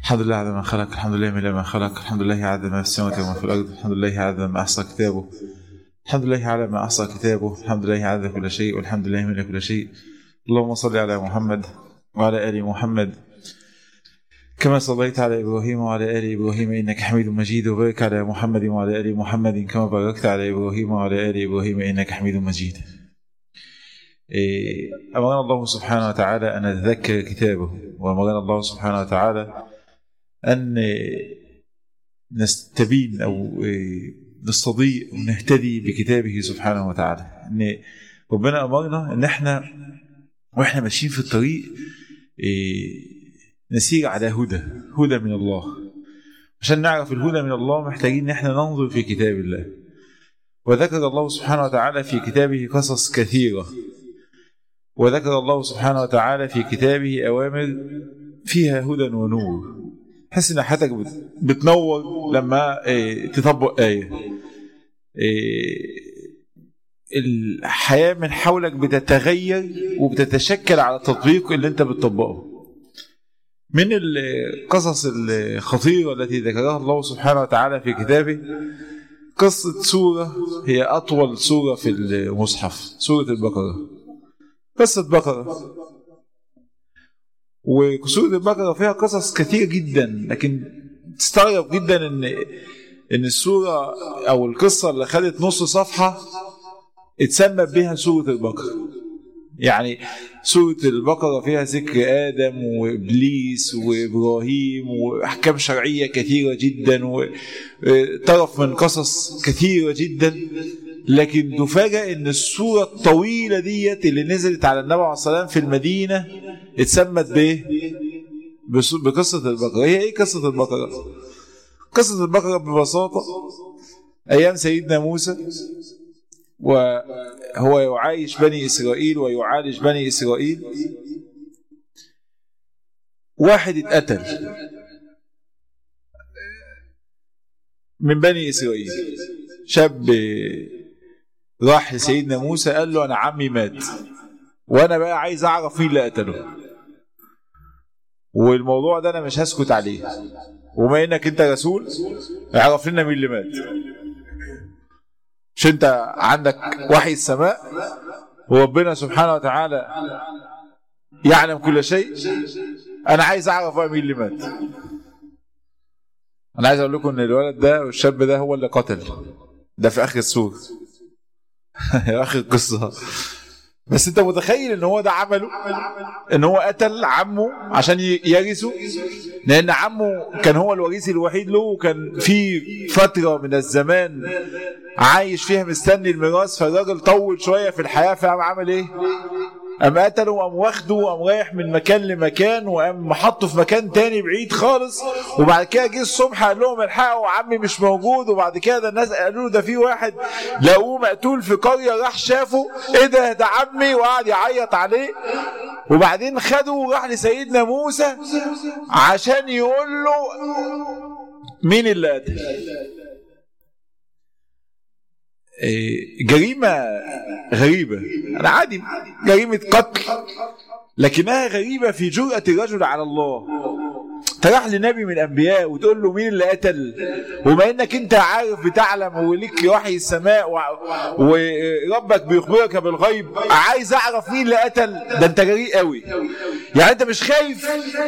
الحمد لله عدد ما خلق الحمد لله من ما خلق الحمد لله عدد ما في السماوات وما في الأرض الحمد لله عدد ما أحصى كتابه الحمد لله على ما أحصى كتابه الحمد لله عدد كل شيء والحمد لله من كل شيء اللهم صل على محمد وعلى آل محمد كما صليت على إبراهيم وعلى آل إبراهيم إنك حميد مجيد وبارك على محمد وعلى آل محمد كما باركت على إبراهيم وعلى آل إبراهيم إنك حميد مجيد إيه، أمرنا الله سبحانه وتعالى أن نتذكر كتابه وأمرنا الله سبحانه وتعالى أن نستبين أو إيه، نستضيء ونهتدي بكتابه سبحانه وتعالى أن ربنا أمرنا أن احنا وإحنا ماشيين في الطريق إيه، نسير على هدى هدى من الله عشان نعرف الهدى من الله محتاجين ان احنا ننظر في كتاب الله وذكر الله سبحانه وتعالى في كتابه قصص كثيرة وذكر الله سبحانه وتعالى في كتابه أوامر فيها هدى ونور تحس ان حياتك بت- بتنور لما إيه، تطبق آية إيه، الحياة من حولك بتتغير وبتتشكل على التطبيق اللي انت بتطبقه من القصص الخطيرة التي ذكرها الله سبحانه وتعالى في كتابه قصة سورة هي أطول سورة في المصحف سورة البقرة قصة بقرة وسورة البقرة فيها قصص كثير جدا لكن تستغرب جدا ان ان السورة او القصة اللي خدت نص صفحة اتسمى بها سورة البقرة يعني سورة البقرة فيها ذكر آدم وإبليس وإبراهيم وأحكام شرعية كثيرة جدا وطرف من قصص كثيرة جدا لكن تفاجأ إن السورة الطويلة ديت اللي نزلت على النبي عليه الصلاة والسلام في المدينة اتسمت بإيه؟ بس- بقصة البقرة هي إيه قصة البقرة؟ قصة البقرة ببساطة أيام سيدنا موسى وهو يعايش بني إسرائيل ويعالج بني إسرائيل واحد اتقتل من بني إسرائيل شاب راح لسيدنا موسى قال له أنا عمي مات وأنا بقى عايز أعرف مين اللي قتله والموضوع ده أنا مش هسكت عليه وما إنك أنت رسول اعرف لنا مين اللي مات مش انت عندك وحي السماء وربنا سبحانه وتعالى يعلم كل شيء انا عايز اعرف بقى مين اللي مات انا عايز اقول لكم ان الولد ده والشاب ده هو اللي قتل ده في اخر السور اخر القصه بس انت متخيل ان هو ده عمله ان هو قتل عمه عشان ي- يرثه لان عمه كان هو الوريث الوحيد له وكان في فتره من الزمان عايش فيها مستني الميراث فالراجل طول شويه في الحياه فقام عمل ايه؟ قام قتله وقام واخده وقام رايح من مكان لمكان وقام محطه في مكان تاني بعيد خالص وبعد كده جه الصبح قال لهم الحقوا عمي مش موجود وبعد كده ده الناس قالوا له ده في واحد لقوه مقتول في قريه راح شافه ايه ده ده عمي وقعد يعيط عليه وبعدين خده وراح لسيدنا موسى عشان يقول له مين اللي قتل إيه، جريمة غريبة أنا عادي جريمة قتل لكنها غريبة في جرأة الرجل على الله تروح لنبي من الأنبياء وتقول له مين اللي قتل وما إنك أنت عارف بتعلم وليك وحي السماء و- وربك بيخبرك بالغيب عايز أعرف مين اللي قتل ده أنت جريء قوي يعني أنت مش خايف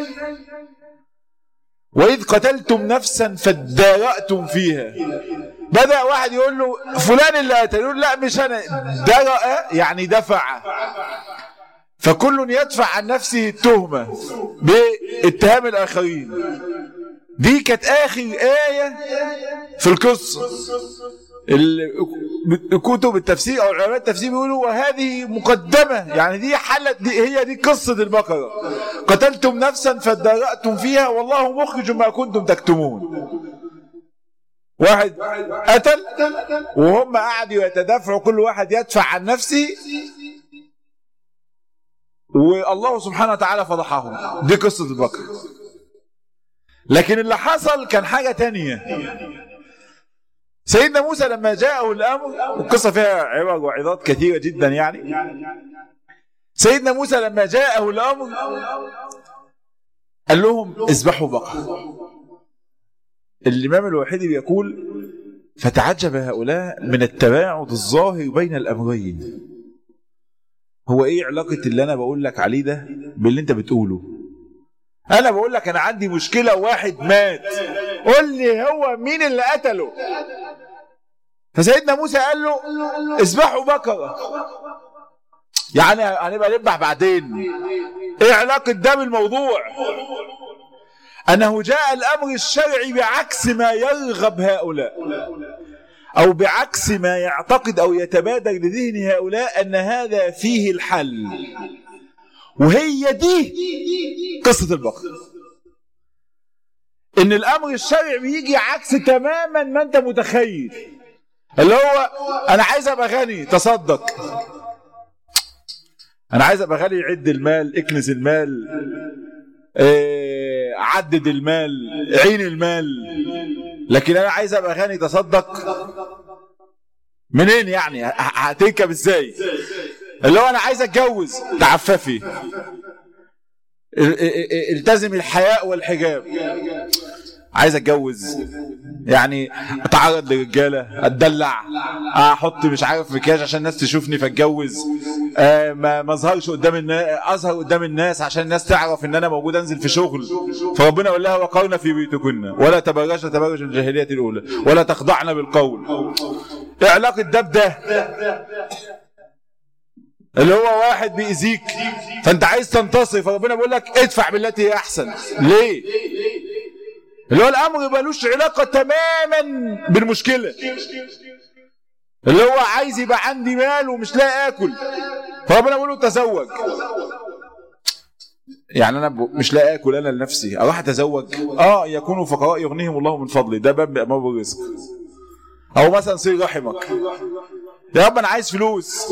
وإذ قتلتم نفسا فادارأتم فيها بدأ واحد يقول له فلان اللي قتل يقول لا مش أنا درأ يعني دفع فكل يدفع عن نفسه التهمة باتهام الآخرين دي كانت آخر آية في القصة ال- كتب التفسير او علماء التفسير بيقولوا وهذه مقدمه يعني دي حلت دي هي دي قصه البقره قتلتم نفسا فادارأتم فيها والله مخرج ما كنتم تكتمون واحد قتل وهم قعدوا يتدافعوا كل واحد يدفع عن نفسه والله سبحانه وتعالى فضحهم دي قصه البقره لكن اللي حصل كان حاجه تانية سيدنا موسى لما جاءه الامر والقصه فيها عبر وعظات كثيره جدا يعني سيدنا موسى لما جاءه الامر قال لهم اذبحوا بقرة الإمام الوحيدي بيقول فتعجب هؤلاء من التباعد الظاهر بين الأمرين هو ايه علاقة اللي انا بقول لك عليه ده باللي انت بتقوله انا بقول لك انا عندي مشكلة واحد مات قول لي هو مين اللي قتله فسيدنا موسى قال له اذبحوا بقرة يعني هنبقى نذبح بعدين ايه علاقة ده بالموضوع انه جاء الامر الشرعي بعكس ما يرغب هؤلاء او بعكس ما يعتقد او يتبادر لذهن هؤلاء ان هذا فيه الحل وهي دي قصة البقرة ان الامر الشرعي بيجي عكس تماما ما انت متخيل اللي هو انا عايز ابقى غني تصدق انا عايز ابقى غني عد المال اكنس المال إيه عدد المال عين المال لكن انا عايز ابقى غني تصدق منين يعني هتركب ازاي اللي هو انا عايز اتجوز تعففي التزم الحياء والحجاب عايز اتجوز يعني اتعرض لرجاله اتدلع احط مش عارف مكياج عشان الناس تشوفني فاتجوز آه ما ما اظهرش قدام الناس اظهر قدام الناس عشان الناس تعرف ان انا موجود انزل في شغل فربنا يقول لها وقرنا في بيوتكن ولا تبرجن تبرج الجاهليه الاولى ولا تخضعن بالقول ايه علاقه ده بده اللي هو واحد بيأذيك فانت عايز تنتصر فربنا بيقول لك ادفع بالتي هي احسن ليه اللي هو الامر ملوش علاقه تماما بالمشكله اللي هو عايز يبقى عندي مال ومش لاقي اكل فربنا بيقول له تزوج يعني انا مش لاقي اكل انا لنفسي اروح اتزوج اه يكونوا فقراء يغنيهم الله من فضله ده باب ابواب الرزق او مثلا صير رحمك يا رب انا عايز فلوس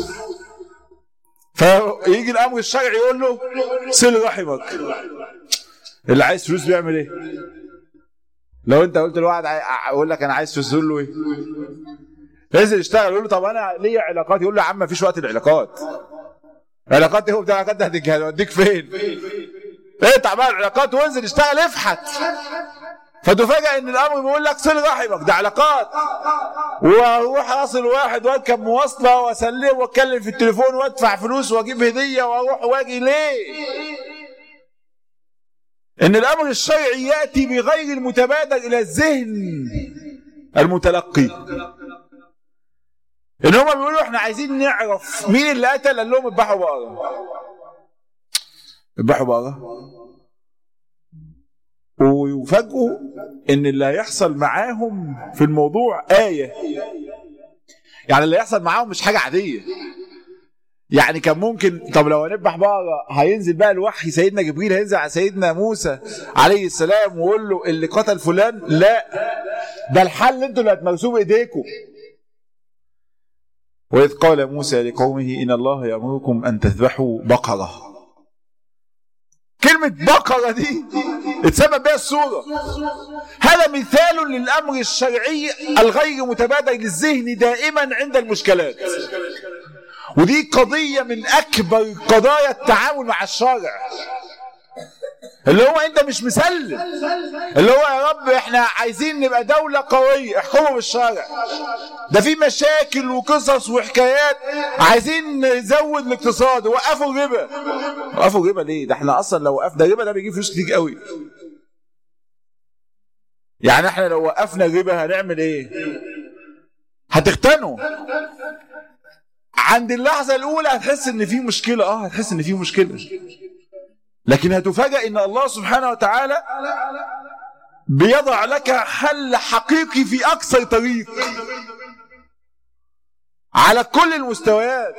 فيجي الامر الشرعي يقول له صل رحمك اللي عايز فلوس بيعمل ايه لو انت قلت لواحد اقول لك انا عايز فلوس تقول له ايه نزل يشتغل يقول له طب انا ليا علاقات يقول له يا عم مفيش وقت العلاقات علاقات ايه وبتاع علاقات ده هتوديك فين اقطع بقى العلاقات وانزل اشتغل افحت فتفاجئ ان الامر بيقول لك صل رحمك ده علاقات واروح اصل واحد واركب مواصله واسلم واتكلم في التليفون وادفع فلوس واجيب هديه واروح واجي ليه؟ ان الامر الشرعي ياتي بغير المتبادر الى الذهن المتلقي ان هم بيقولوا احنا عايزين نعرف مين اللي قتل قال لهم اذبحوا بقره اذبحوا بقره ويفاجئوا ان اللي هيحصل معاهم في الموضوع آية يعني اللي هيحصل معاهم مش حاجة عادية يعني كان ممكن طب لو هنذبح بقرة هينزل بقى الوحي سيدنا جبريل هينزل على سيدنا موسى عليه السلام ويقول له اللي قتل فلان لا ده الحل انتوا اللي هتمارسوه بايديكم وإذ قال موسى لقومه إن الله يأمركم أن تذبحوا بقرة كلمة بقرة دي اتسمى بها السورة هذا مثال للأمر الشرعي الغير متبادر للذهن دائما عند المشكلات ودي قضية من أكبر قضايا التعامل مع الشارع اللي هو انت مش مسلم اللي هو يا رب احنا عايزين نبقى دولة قوية احكموا بالشارع ده في مشاكل وقصص وحكايات عايزين نزود الاقتصاد وقفوا الربا وقفوا الربا ليه ده احنا اصلا لو وقفنا الربا ده بيجيب فلوس كتير قوي يعني احنا لو وقفنا الربا هنعمل ايه هتختنوا عند اللحظة الأولى هتحس إن في مشكلة اه هتحس إن في مشكلة لكن هتفاجأ ان الله سبحانه وتعالى بيضع لك حل حقيقي في اقصر طريق على كل المستويات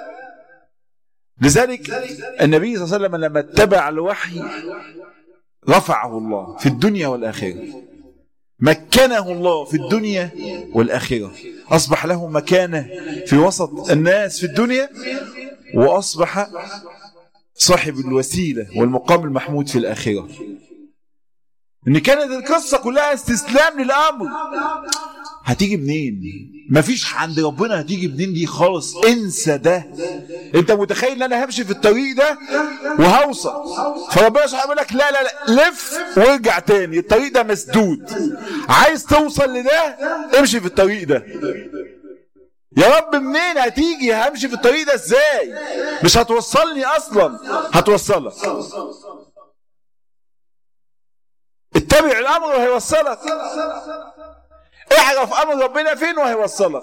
لذلك النبي صلى الله عليه وسلم لما اتبع الوحي رفعه الله في الدنيا والآخرة مكنه الله في الدنيا والآخرة أصبح له مكانة في وسط الناس في الدنيا وأصبح صاحب الوسيلة والمقام المحمود في الآخرة إن كانت القصة كلها استسلام للأمر هتيجي منين مفيش عند ربنا هتيجي منين دي خالص انسى ده انت متخيل ان انا همشي في الطريق ده وهوصل فربنا سبحانه يقول لك لا لا لا لف وارجع تاني الطريق ده مسدود عايز توصل لده امشي في الطريق ده يا رب منين هتيجي همشي في الطريق ده ازاي مش هتوصلني اصلا هتوصلك اتبع الامر وهيوصلك اعرف امر ربنا فين وهيوصلك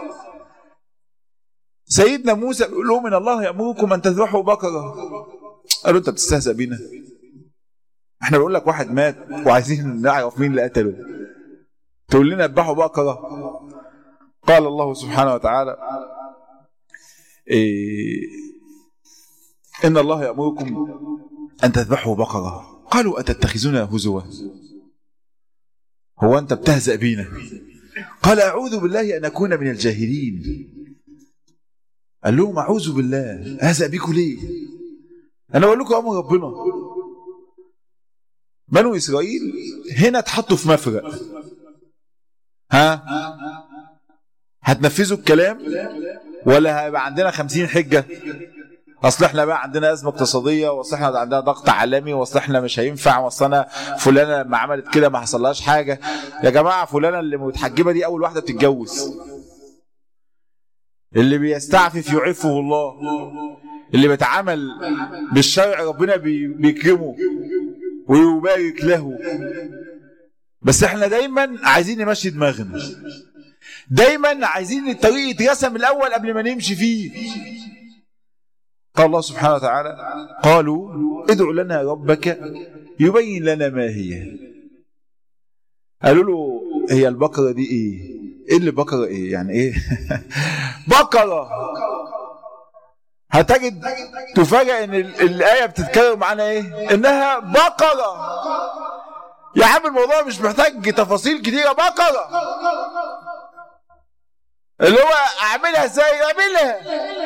سيدنا موسى بيقول لهم ان الله يامركم ان تذبحوا بقره قالوا انت بتستهزأ بينا احنا بنقول لك واحد مات وعايزين نعرف مين اللي قتله تقول لنا اذبحوا بقره قال الله سبحانه وتعالى إيه ان الله يامركم ان تذبحوا بقره قالوا اتتخذنا هزوا هو انت بتهزأ بينا قال اعوذ بالله ان اكون من الجاهلين قال لهم اعوذ بالله اهزأ بيكم ليه انا بقول لكم امر ربنا بنو اسرائيل هنا اتحطوا في مفرق ها هتنفذوا الكلام ولا هيبقى عندنا خمسين حجة اصل احنا بقى عندنا ازمه اقتصاديه واصل احنا عندنا ضغط عالمي واصل احنا مش هينفع واصل انا فلانه لما عملت كده ما حصلهاش حاجه يا جماعه فلانه اللي متحجبه دي اول واحده بتتجوز اللي بيستعفف يعفه الله اللي بيتعامل بالشرع ربنا بي- بيكرمه ويبارك له بس احنا دايما عايزين نمشي دماغنا دايما عايزين الطريق يترسم الاول قبل ما نمشي فيه قال الله سبحانه وتعالى قالوا ادع لنا ربك يبين لنا ما هي قالوا له هي البقرة دي ايه ايه اللي بقرة ايه يعني ايه بقرة هتجد تفاجأ ان ال- الآية بتتكرر معانا ايه انها بقرة يا عم الموضوع مش محتاج تفاصيل كتيرة بقرة اللي هو اعملها ازاي اعملها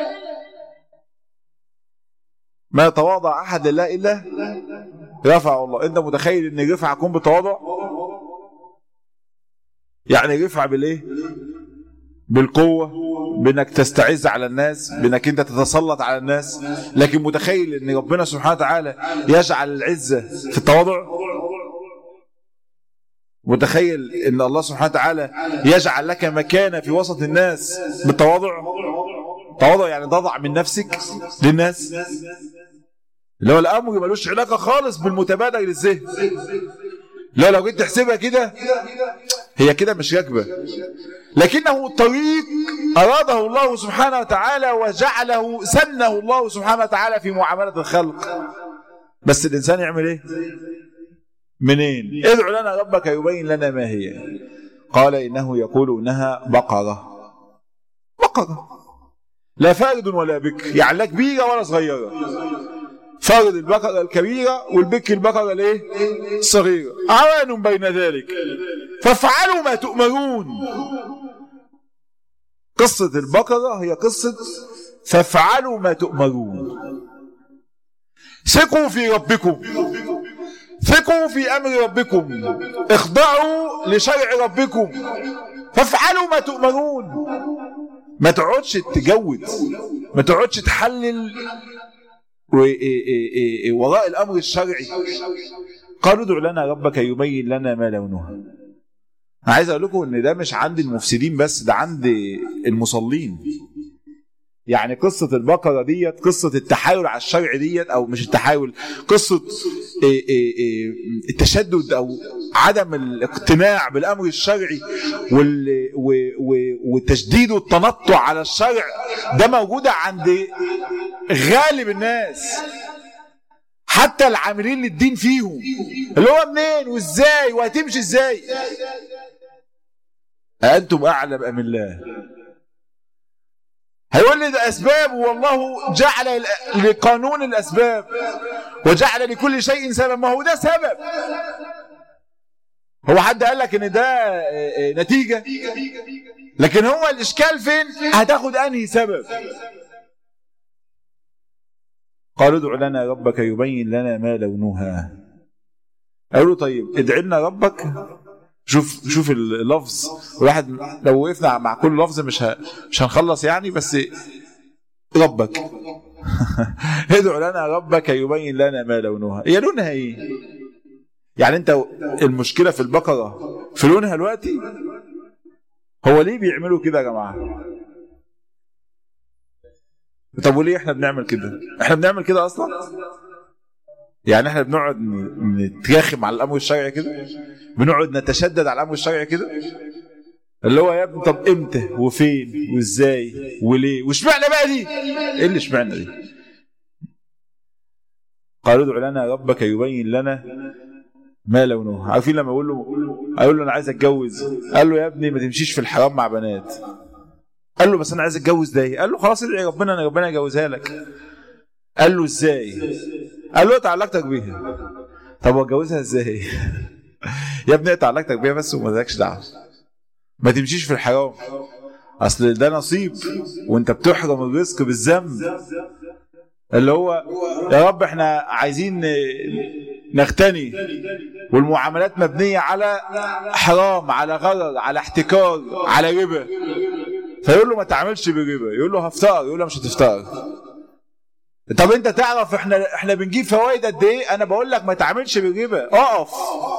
ما تواضع احد لله الا رفعه الله انت متخيل ان رفع يكون بتواضع يعني رفع بالايه بالقوة بانك تستعز على الناس بانك انت تتسلط على الناس لكن متخيل ان ربنا سبحانه وتعالى يجعل العزة في التواضع متخيل ان الله سبحانه وتعالى يجعل لك مكانة في وسط الناس بالتواضع تواضع يعني تضع من نفسك للناس اللي هو الامر ملوش علاقه خالص بالمتبادر للذهن لا لو جيت تحسبها كده هي كده مش راكبه لكنه طريق اراده الله سبحانه وتعالى وجعله سنه الله سبحانه وتعالى في معامله الخلق بس الانسان يعمل ايه منين ادع لنا ربك يبين لنا ما هي قال انه يقول انها بقره بقره لا فارد ولا بكر يعني لا كبيره ولا صغيره فرد البقرة الكبيرة والبك البقرة الايه؟ الصغيرة عوان بين ذلك فافعلوا ما تؤمرون قصة البقرة هي قصة فافعلوا ما تؤمرون ثقوا في ربكم ثقوا في امر ربكم اخضعوا لشرع ربكم فافعلوا ما تؤمرون ما تقعدش تجود ما تقعدش تحلل و- إيه- إيه- إيه- إيه وراء الامر الشرعي قالوا ادع لنا ربك يبين لنا ما لونها انا عايز اقول لكم ان ده مش عند المفسدين بس ده عند المصلين يعني قصة البقرة ديت قصة التحايل على الشرع ديت أو مش التحايل قصة إيه إيه إيه التشدد أو عدم الاقتناع بالأمر الشرعي وال- و- و- والتشديد والتنطع على الشرع ده موجودة عند غالب الناس حتى العاملين للدين فيهم اللي هو منين وازاي وهتمشي ازاي أنتم أعلم أم الله هيقول لي ده أسباب والله جعل ل- لقانون الأسباب وجعل لكل شيء سبب ما هو ده سبب هو حد قال لك ان ده آه، آه، نتيجة لكن هو الإشكال فين هتاخد أنهي سبب قالوا ادع لنا ربك يبين لنا ما لونها قالوا طيب ادع لنا ربك شوف شوف اللفظ الواحد لو وقفنا مع كل لفظ مش ه... مش هنخلص يعني بس ربك ادعو لنا ربك يبين لنا ما لونها هي لونها ايه يعني انت المشكله في البقره في لونها دلوقتي هو ليه بيعملوا كده يا جماعه طب وليه احنا بنعمل كده احنا بنعمل كده اصلا يعني احنا بنقعد نتراخم على الامر الشرعي كده بنقعد نتشدد على الامر الشرعي كده اللي هو يا ابني طب امتى وفين وازاي وليه واشمعنى بقى دي ايه اللي اشمعنى دي قالوا ادع لنا ربك يبين لنا ما لونه عارفين لما اقول له اقول له انا عايز اتجوز قال له يا ابني ما تمشيش في الحرام مع بنات قال له بس انا عايز اتجوز ده قال له خلاص ادعي ربنا انا ربنا يجوزها لك قال له ازاي قال له تعلقتك بيها طب واتجوزها ازاي يا ابني تعلقتك بيها بس وما لكش دعوه ما تمشيش في الحرام اصل ده نصيب وانت بتحرم الرزق بالذنب اللي هو يا رب احنا عايزين نغتني والمعاملات مبنيه على حرام على غرر على احتكار على ربا فيقول له ما تعملش بربا يقول له هفتقر يقول له مش هتفتقر طب انت تعرف احنا احنا بنجيب فوائد قد ايه انا بقول لك ما تعملش بالربا اقف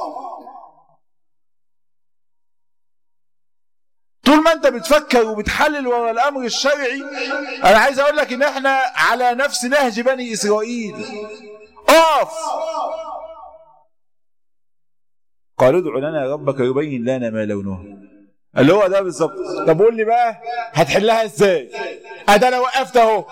طول ما انت بتفكر وبتحلل ورا الامر الشرعي انا عايز اقول لك ان احنا على نفس نهج بني اسرائيل اقف قالوا ادع لنا ربك يبين لنا ما لونه اللي هو ده بالظبط طب قول لي بقى هتحلها ازاي ادي انا وقفت اهو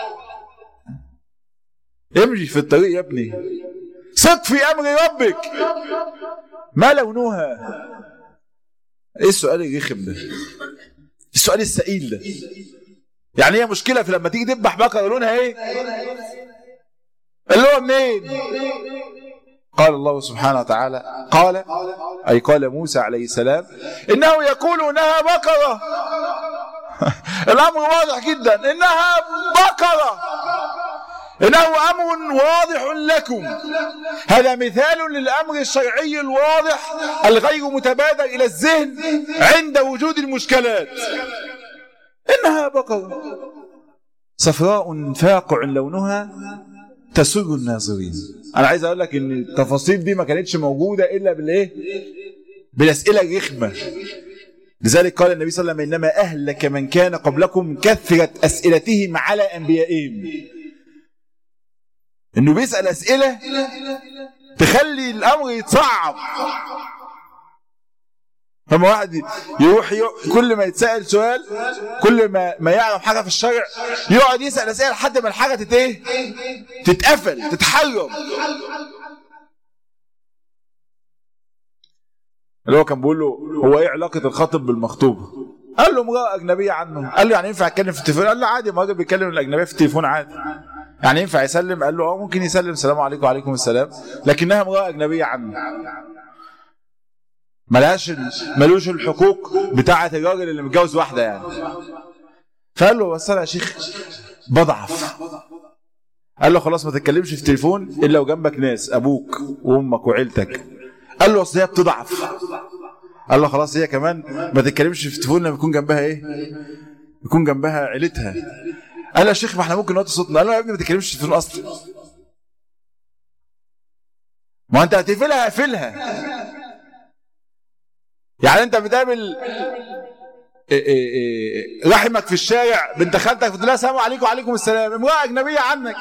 امشي في الطريق يا ابني ثق في امر ربك ما لونها ايه السؤال الرخم ده السؤال السئيل ده يعني هي مشكله في لما تيجي تذبح بقره لونها ايه اللي هو منين قال الله سبحانه وتعالى قال أي قال موسى عليه السلام إنه يقول إنها بقرة الأمر واضح جدا إنها بقرة إنه أمر واضح لكم هذا مثال للأمر الشرعي الواضح الغير متبادر إلى الذهن عند وجود المشكلات إنها بقرة صفراء فاقع لونها تسر الناظرين انا عايز اقول لك ان التفاصيل دي ما كانتش موجوده الا بالايه بالاسئله الرخمه لذلك قال النبي صلى الله عليه وسلم انما اهلك من كان قبلكم كثره اسئلتهم على انبيائهم انه بيسال اسئله تخلي الامر يتصعب فما واحد يروح يق... كل ما يتسال سؤال كل ما ما يعرف حاجه في الشرع يقعد يسال اسئله لحد ما الحاجه تت ايه؟ تتقفل تتحرم اللي هو كان بيقول له هو ايه علاقه الخاطب بالمخطوبه؟ قال له امراه اجنبيه عنه قال له يعني ينفع اتكلم في التليفون؟ قال له عادي ما الراجل بيتكلم الاجنبيه في التليفون عادي يعني ينفع يسلم؟ قال له اه ممكن يسلم السلام عليكم وعليكم السلام لكنها امراه اجنبيه عنه ملهاش ملوش الحقوق بتاعه الراجل اللي متجوز واحده يعني فقال له بس انا يا شيخ بضعف قال له خلاص ما تتكلمش في التليفون الا وجنبك ناس ابوك وامك وعيلتك قال له اصل هي بتضعف قال له خلاص هي كمان ما تتكلمش في التليفون لما يكون جنبها ايه يكون جنبها عيلتها قال له يا شيخ ما احنا ممكن نوطي صوتنا قال له يا ابني ما تتكلمش في التليفون اصلا ما انت هتقفلها اقفلها يعني انت بتقابل إيه إيه إيه رحمك في الشارع بنت خالتك بتقول لها السلام عليكم وعليكم السلام امراه اجنبيه عنك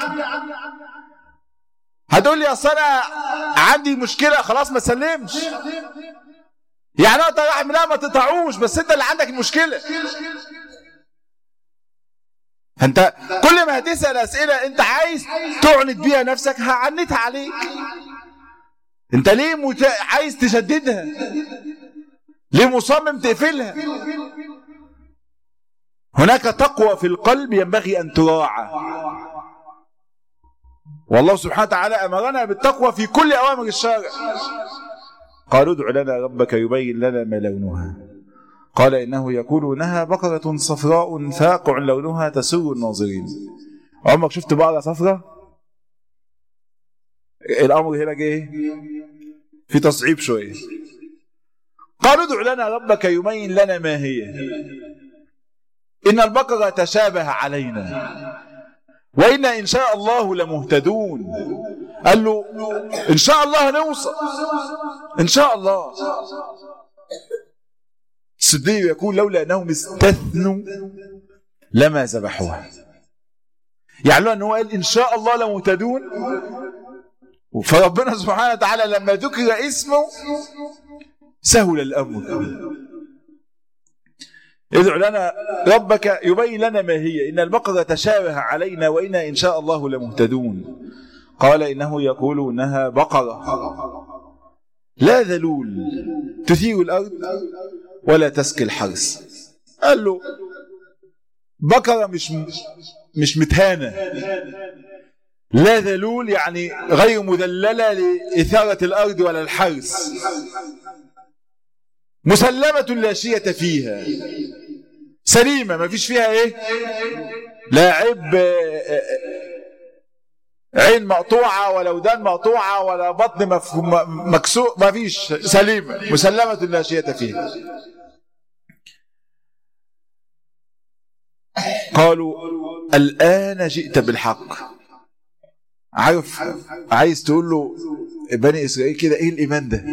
هتقول لي اصل انا عندي مشكله خلاص ما تسلمش يعني اقطع رحم لا ما تقطعوش بس انت اللي عندك المشكله انت كل ما هتسال اسئله انت عايز تعند بيها نفسك هعنتها عليك انت ليه مت... عايز تشددها ليه مصمم تقفلها هناك تقوى في القلب ينبغي ان تراعى والله سبحانه وتعالى امرنا بالتقوى في كل اوامر الشارع قالوا ادع لنا ربك يبين لنا ما لونها قال انه يقول انها بقره صفراء فاقع لونها تسر الناظرين عمرك شفت بقره صفراء الامر هنا جه في تصعيب شويه قالوا ادع لنا ربك يبين لنا ما هي إن البقرة تشابه علينا وإنا إن شاء الله لمهتدون قال له إن شاء الله نوصل إن شاء الله الصديق يقول لولا أنهم استثنوا لما ذبحوها يعني لو أنه قال إن شاء الله لمهتدون فربنا سبحانه وتعالى لما ذكر اسمه سهل الأمر ادع لنا ربك يبين لنا ما هي إن البقرة تشابه علينا وإنا إن شاء الله لمهتدون قال إنه يقول إنها بقرة لا ذلول تثير الأرض ولا تسقي الحرث قال له بقرة مش مش متهانة لا ذلول يعني غير مذللة لإثارة الأرض ولا الحرث مسلمة لا شية فيها سليمة ما فيش فيها ايه لا عيب عين مقطوعة ولا ودان مقطوعة ولا بطن مكسور ما فيش سليمة مسلمة لا شية فيها قالوا الآن جئت بالحق عارف عايز تقول له بني إسرائيل كده إيه الإيمان ده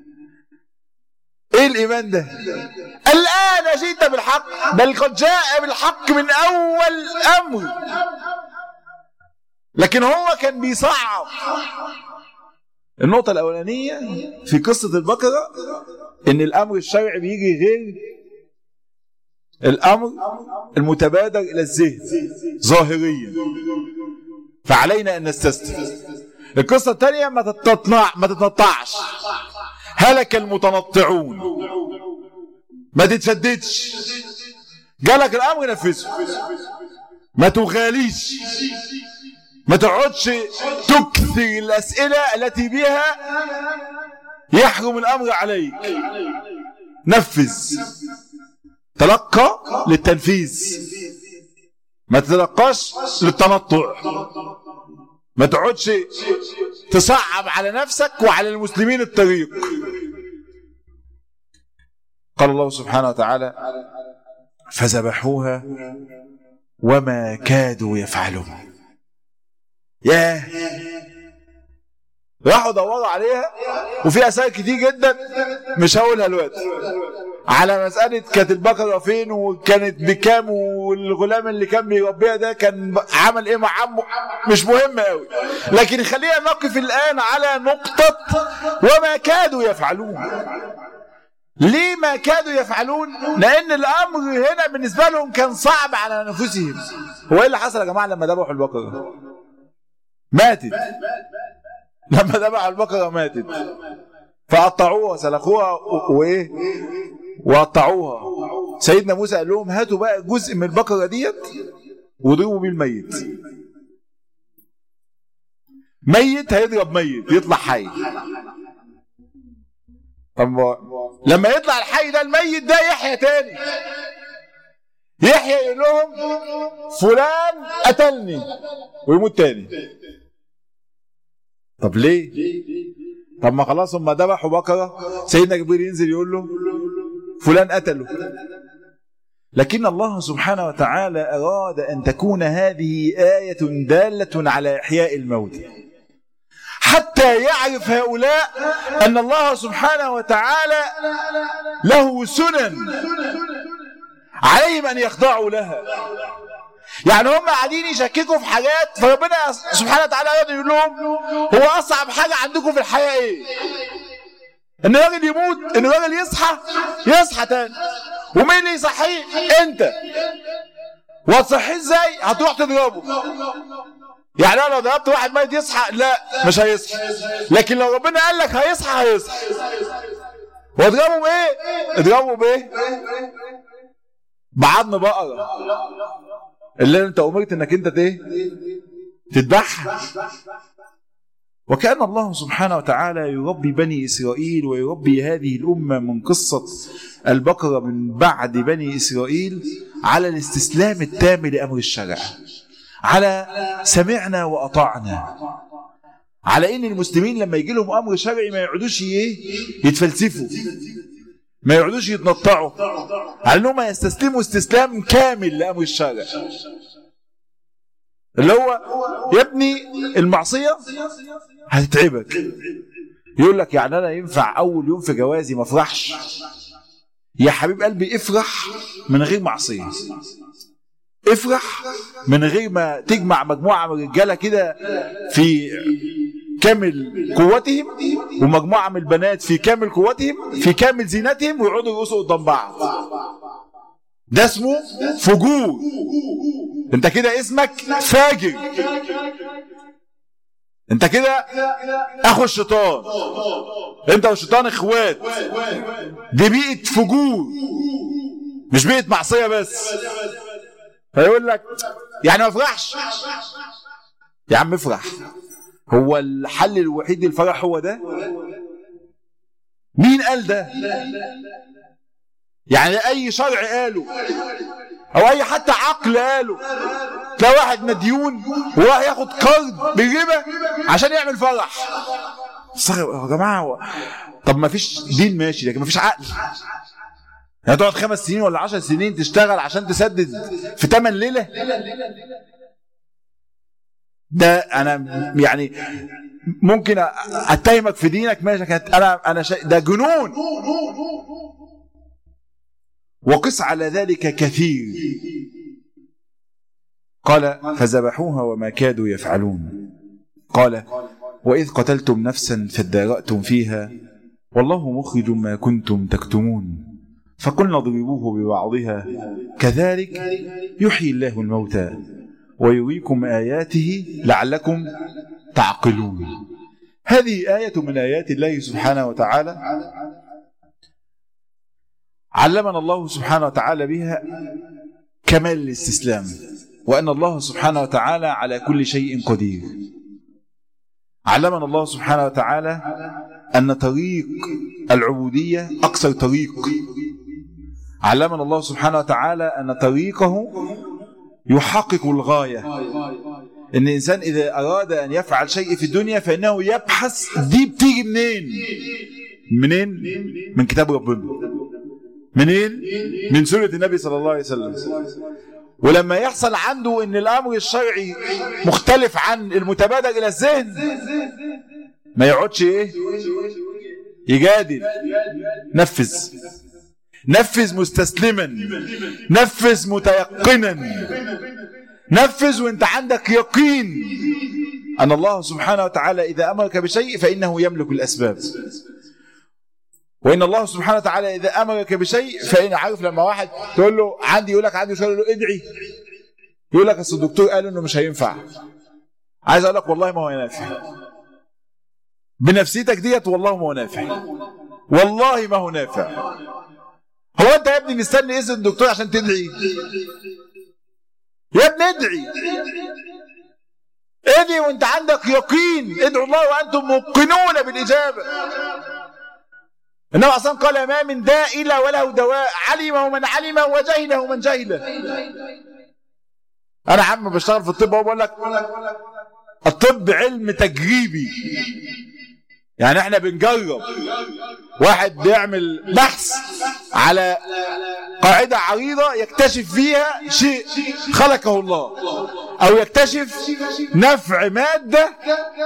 إيه الإيمان ده الآن جئت بالحق بل قد جاء بالحق من أول أمر لكن هو كان بيصعب النقطة الأولانية في قصة البقرة إن الأمر الشرعي بيجي غير الأمر المتبادر إلى الذهن ظاهريا فعلينا أن نستسلم القصة الثانية ما تتنطع ما تتنطعش هلك المتنطعون ما تتشددش جالك الأمر نفذه ما تغاليش ما تقعدش تكثر الأسئلة التي بها يحرم الأمر عليك نفذ تلقى للتنفيذ ما تتلقاش للتنطع ما تقعدش تصعب على نفسك وعلى المسلمين الطريق قال الله سبحانه وتعالى فذبحوها وما كادوا يفعلون ياه راحوا دوروا عليها وفي اسئله كتير جدا مش هقولها دلوقتي على مسألة كانت البقرة فين وكانت بكام والغلام اللي كان بيربيها ده كان عمل ايه مع عمه مش مهم قوي لكن خلينا نقف الآن على نقطة وما كادوا يفعلون ليه ما كادوا يفعلون لأن الأمر هنا بالنسبة لهم كان صعب على أنفسهم هو ايه اللي حصل يا جماعة لما ذبحوا البقرة ماتت لما ذبحوا البقرة ماتت فقطعوها وسلخوها وايه وقطعوها سيدنا موسى قال لهم هاتوا بقى جزء من البقرة ديت وضربوا بيه الميت ميت هيضرب ميت يطلع حي طب لما يطلع الحي ده الميت ده يحيى تاني يحيى يقول لهم فلان قتلني ويموت تاني طب ليه طب ما خلاص هم ذبحوا بقرة سيدنا جبريل ينزل يقول له فلان قتله لكن الله سبحانه وتعالى أراد أن تكون هذه آية دالة على إحياء الموت حتى يعرف هؤلاء أن الله سبحانه وتعالى له سنن عليهم أن يخضعوا لها يعني هم قاعدين يشككوا في حاجات فربنا سبحانه وتعالى يقعد يقول لهم هو أصعب حاجة عندكم في الحياة إيه؟ ان الراجل يموت ان الراجل يصحى يصحى تاني ومين اللي يصحيه انت وتصحيه ازاي هتروح تضربه يعني انا لو ضربت واحد ميت يصحى لا مش هيصحى لكن لو ربنا قال لك هيصحى هيصحى واضربه بايه اضربه بايه بعظم بقره اللي انت امرت انك انت ايه تذبحها وكأن الله سبحانه وتعالى يربي بني إسرائيل ويربي هذه الأمة من قصة البقرة من بعد بني إسرائيل على الاستسلام التام لأمر الشرع على سمعنا وأطعنا على ان المسلمين لما يجي لهم امر شرعي ما يقعدوش ايه يتفلسفوا ما يقعدوش يتنطعوا على انهم يستسلموا استسلام كامل لامر الشرع اللي هو يا ابني المعصيه هتتعبك يقول لك يعني انا ينفع اول يوم في جوازي ما افرحش يا حبيب قلبي افرح من غير معصيه افرح من غير ما تجمع مجموعه من الرجاله كده في كامل قوتهم ومجموعه من البنات في كامل قوتهم في كامل زينتهم ويقعدوا يرقصوا قدام بعض ده اسمه فجور انت كده اسمك فاجر انت كده اخو الشيطان انت والشيطان اخوات دي بيئه فجور مش بيئه معصيه بس فيقول لك يعني ما افرحش يا عم افرح هو الحل الوحيد للفرح هو ده مين قال ده يعني اي شرع قاله او اي حتى عقل قاله تلاقي واحد مديون وراح ياخد قرض بالربا عشان يعمل فرح يا جماعه طب ما فيش دين ماشي لكن ما فيش عقل يعني تقعد خمس سنين ولا عشر سنين تشتغل عشان تسدد في ثمان ليله ده انا يعني ممكن اتهمك في دينك ماشي كانت انا انا شا... ده جنون وقس على ذلك كثير قال فذبحوها وما كادوا يفعلون قال واذ قتلتم نفسا فادارأتم فيها والله مخرج ما كنتم تكتمون فقلنا اضربوه ببعضها كذلك يحيي الله الموتى ويريكم آياته لعلكم تعقلون هذه آية من آيات الله سبحانه وتعالى علمنا الله سبحانه وتعالى بها كمال الاستسلام وأن الله سبحانه وتعالى على كل شيء قدير علمنا الله سبحانه وتعالى أن طريق العبودية أقصر طريق علمنا الله سبحانه وتعالى أن طريقه يحقق الغاية ان الانسان اذا اراد ان يفعل شيء في الدنيا فانه يبحث دي بتيجي منين منين من كتاب ربنا منين من سنة النبي صلى الله عليه وسلم ولما يحصل عنده ان الامر الشرعي مختلف عن المتبادر الى الذهن ما يقعدش ايه يجادل نفذ نفذ مستسلما نفذ متيقنا نفذ وانت عندك يقين ان الله سبحانه وتعالى اذا امرك بشيء فانه يملك الاسباب وان الله سبحانه وتعالى اذا امرك بشيء فان عارف لما واحد تقول له عندي يقول لك عندي يقول له ادعي يقول لك اصل الدكتور قال انه مش هينفع عايز اقول لك والله ما هو نافع بنفسيتك ديت والله ما هو نافع والله ما هو نافع هو انت يا ابني مستني اذن الدكتور عشان تدعي يا ابني ادعي ادعي وانت عندك يقين ادعوا الله وانتم موقنون بالاجابه النبي اصلا قال ما من داء الا وله دواء علمه من علم وجهله من جهله انا عم بشتغل في الطب اهو بقول لك الطب علم تجريبي يعني احنا بنجرب واحد بيعمل بحث على قاعدة عريضة يكتشف فيها شيء خلقه الله او يكتشف نفع مادة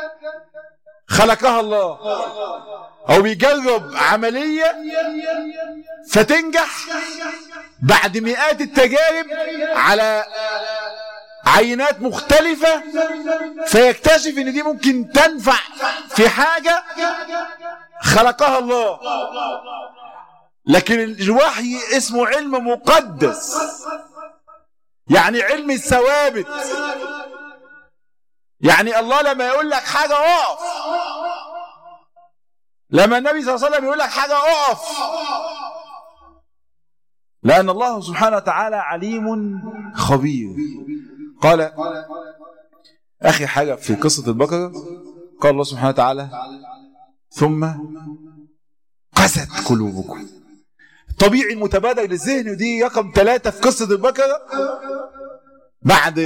خلقها الله او بيجرب عملية فتنجح بعد مئات التجارب على عينات مختلفة فيكتشف ان دي ممكن تنفع في حاجة خلقها الله لكن الوحي اسمه علم مقدس يعني علم الثوابت يعني الله لما يقول لك حاجة اقف لما النبي صلى الله عليه وسلم يقول لك حاجة اقف لأن الله سبحانه وتعالى عليم خبير قال آخر حاجة في قصة البقرة قال الله سبحانه وتعالى ثم قست قلوبكم طبيعي المتبادر للذهن دي رقم ثلاثة في قصة البقرة بعد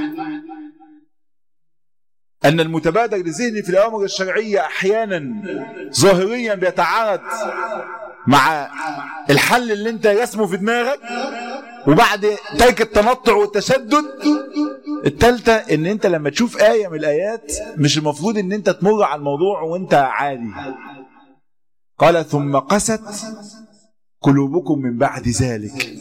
أن المتبادر للذهن في الأوامر الشرعية أحيانا ظاهريا بيتعارض مع الحل اللي انت رسمه في دماغك وبعد ترك التنطع والتشدد الثالثة ان انت لما تشوف آية من الآيات مش المفروض ان انت تمر على الموضوع وانت عادي قال ثم قست قلوبكم من بعد ذلك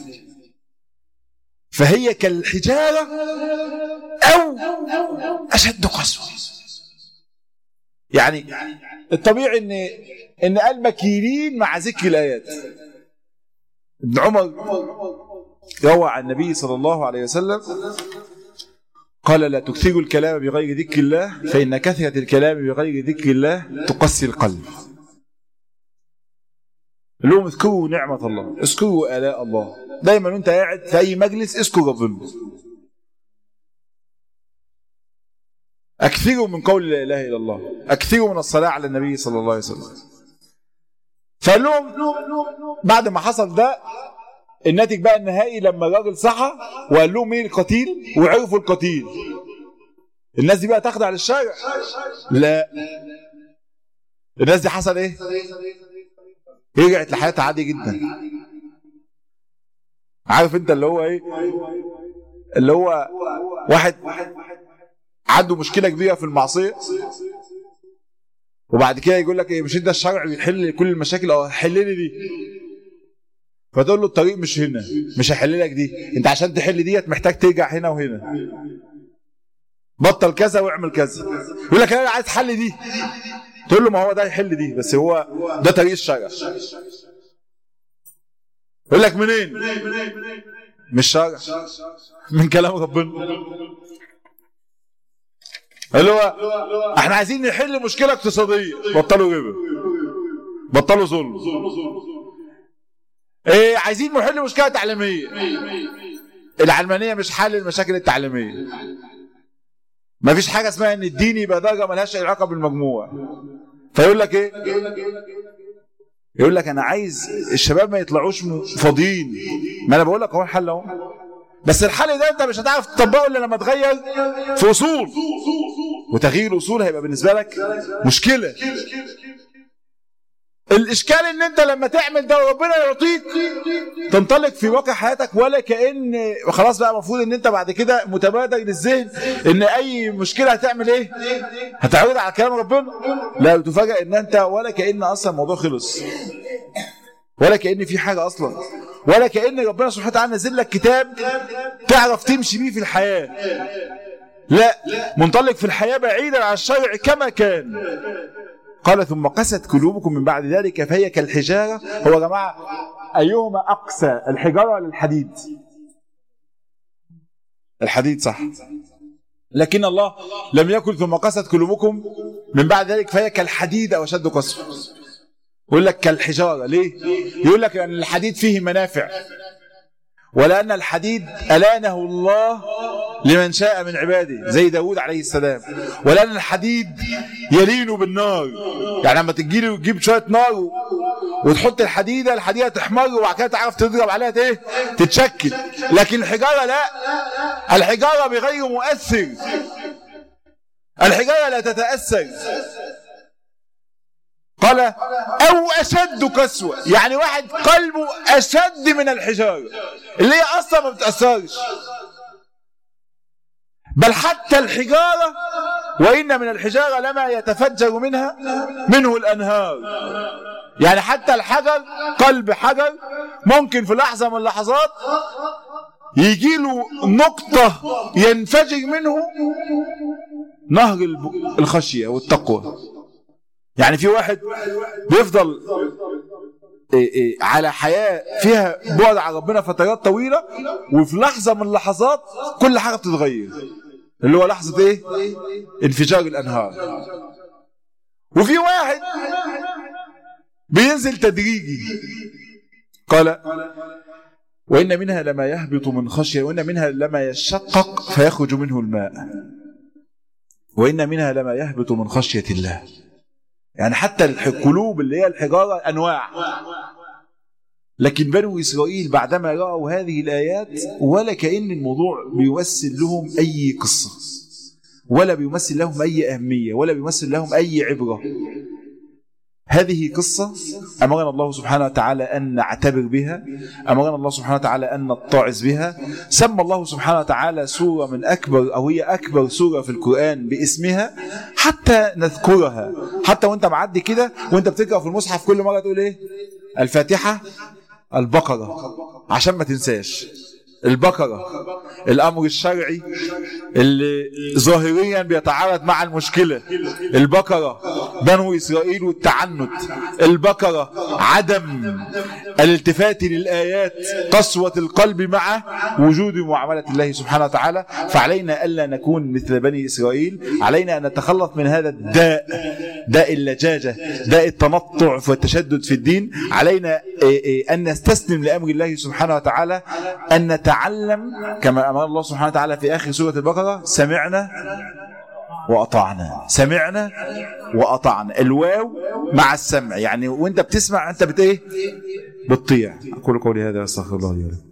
فهي كالحجارة أو أشد قسوة يعني الطبيعي ان ان قلبك يلين مع ذكر الايات ابن عمر روى عن النبي صلى الله عليه وسلم قال لا تكثروا الكلام بغير ذكر الله فإن كثرة الكلام بغير ذكر الله تقسي القلب لهم اذكروا نعمة الله اذكروا آلاء الله دايما وانت قاعد في أي مجلس اذكر ربنا أكثروا من قول لا إله إلا الله أكثروا من الصلاة على النبي صلى الله عليه وسلم فقال لهم بعد ما حصل ده الناتج بقى النهائي لما الراجل صحى وقال لهم مين القتيل وعرفوا القتيل الناس دي بقى تخضع للشارع لا الناس دي حصل ايه رجعت لحياتها عادي جدا عارف انت اللي هو ايه اللي هو واحد عنده مشكله كبيره في المعصيه وبعد كده يقول لك ايه مش انت الشرع بيحل كل المشاكل او حل لي دي فتقول له الطريق مش هنا مش هحل لك دي انت عشان تحل ديت محتاج ترجع هنا وهنا بطل كذا واعمل كذا يقول لك انا عايز حل دي تقول له ما هو ده يحل دي بس هو ده طريق الشرع يقول لك منين مش شرع من كلام ربنا اللي هو احنا عايزين نحل مشكله اقتصاديه بطلوا ربا بطلوا ظلم ايه عايزين نحل مشكله تعليميه العلمانيه مش حل المشاكل التعليميه ما فيش حاجه اسمها ان الدين يبقى درجه ملهاش اي علاقه بالمجموع فيقول لك ايه يقول لك انا عايز الشباب ما يطلعوش فاضيين ما انا بقول لك اهو الحل اهو بس الحل ده انت مش هتعرف تطبقه الا لما تغير في اصول وتغيير الاصول هيبقى بالنسبه لك مشكله الاشكال ان انت لما تعمل ده وربنا يعطيك تنطلق في واقع حياتك ولا كان خلاص بقى المفروض ان انت بعد كده متبادر للذهن ان اي مشكله هتعمل ايه هتعود على كلام ربنا لا تفاجئ ان انت ولا كان اصلا الموضوع خلص ولا كان في حاجه اصلا ولا كان ربنا سبحانه وتعالى نزل لك كتاب تعرف تمشي بيه في الحياه لا منطلق في الحياه بعيدا عن الشرع كما كان قال ثم قست قلوبكم من بعد ذلك فهي كالحجاره هو يا جماعه ايهما اقسى الحجاره ولا الحديد؟ الحديد صح لكن الله لم يكن ثم قست قلوبكم من بعد ذلك فهي كالحديد او اشد قسوه يقول لك كالحجاره ليه؟ يقول لك ان الحديد فيه منافع ولأن الحديد ألانه الله لمن شاء من عباده زي داود عليه السلام ولأن الحديد يلين بالنار يعني لما تجي له تجيب شوية نار وتحط الحديدة الحديدة تحمر وبعد كده تعرف تضرب عليها ايه تتشكل لكن الحجارة لا الحجارة بغير مؤثر الحجارة لا تتأثر قال او اشد قسوه يعني واحد قلبه اشد من الحجاره اللي هي اصلا ما بتاثرش بل حتى الحجاره وان من الحجاره لما يتفجر منها منه الانهار يعني حتى الحجر قلب حجر ممكن في لحظه من اللحظات يجي له نقطه ينفجر منه نهر الخشيه والتقوى يعني في واحد بيفضل إيه إيه على حياة فيها بعد عن ربنا فترات طويلة وفي لحظة من اللحظات كل حاجة بتتغير اللي هو لحظة ايه انفجار الانهار وفي واحد بينزل تدريجي قال وإن منها لما يهبط من خشية وإن منها لما يشقق فيخرج منه الماء وإن منها لما يهبط من خشية الله يعني حتى القلوب اللي هي الحجارة أنواع لكن بنو إسرائيل بعدما رأوا هذه الآيات ولا كأن الموضوع بيمثل لهم أي قصة ولا بيمثل لهم أي أهمية ولا بيمثل لهم أي عبرة هذه قصة أمرنا الله سبحانه وتعالى أن نعتبر بها أمرنا الله سبحانه وتعالى أن نتعظ بها سمى الله سبحانه وتعالى سورة من أكبر أو هي أكبر سورة في القرآن باسمها حتى نذكرها حتى وانت معدي كده وانت بتقرأ في المصحف كل مرة تقول ايه الفاتحة البقرة عشان ما تنساش البقرة الأمر الشرعي اللي ظاهريا بيتعارض مع المشكلة البقرة بنو إسرائيل والتعنت البقرة عدم الالتفات للآيات قسوة القلب مع وجود معاملة الله سبحانه وتعالى فعلينا ألا نكون مثل بني إسرائيل علينا أن نتخلص من هذا الداء داء اللجاجة داء التنطع والتشدد في الدين علينا أن نستسلم لأمر الله سبحانه وتعالى أن نتعلم كما أمر الله سبحانه وتعالى في آخر سورة البقرة سمعنا وأطعنا سمعنا وأطعنا الواو مع السمع يعني وانت بتسمع انت بت ايه بتطيع أقول قولي هذا أستغفر الله لي ولكم